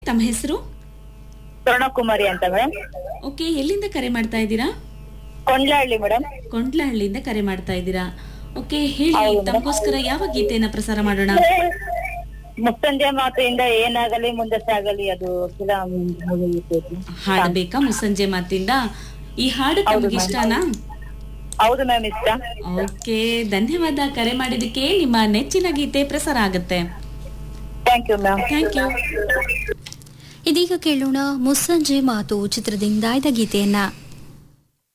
ತಮ್ಮ ಹೆಸರು ಸ್ವರ್ಣಕುಮಾರಿ ಅಂತ ಮೇಡಮ್ ಓಕೆ ಎಲ್ಲಿಂದ ಕರೆ ಮಾಡ್ತಾ ಇದ್ದೀರಾ ಕೊಂಡ್ಲಹಳ್ಳಿ ಮೇಡಮ್ ಕೊಂಡ್ಲಹಳ್ಳಿಯಿಂದ ಕರೆ ಮಾಡ್ತಾ ಇದ್ದೀರಾ ಓಕೆ ಹೇಳಿ ಹೌದು. ತಮಗೋಸ್ಕರ ಯಾವ ಗೀತೆಯನ್ನ ಪ್ರಸಾರ ಮಾಡೋಣ ಮುಸ್ಸಂಜೆ ಮಾತೆಯಿಂದ ಏನಾಗಲಿ ಮುಂದೆ ಸಾಗಲಿ ಅದು ಫಿಲಂ ಮುಗಿಯಿತು. ಹಾಡಬೇಕಾ ಮುಸ್ಸಂಜೆ ಮಾತಿಂದ ಈ ಹಾಡು ಹೌದು, ತಮಗೆ ಇಷ್ಟನಾ ಹೌದು ಮ್ಯಾಮ್ ಇಷ್ಟ ಓಕೆ ಧನ್ಯವಾದ ಕರೆ ಮಾಡಿದಕ್ಕೆ ನಿಮ್ಮ ನೆಚ್ಚಿನ ಗೀತೆ ಪ್ರಸಾರ ಆಗುತ್ತೆ thank you ma'am thank you ಇದೀಗ ಕೇಳೋಣ ಮುಸ್ಸಂಜೆ ಮಾತು ಚಿತ್ರದಿಂದ ಆಯ್ದ ಗೀತೆಯನ್ನ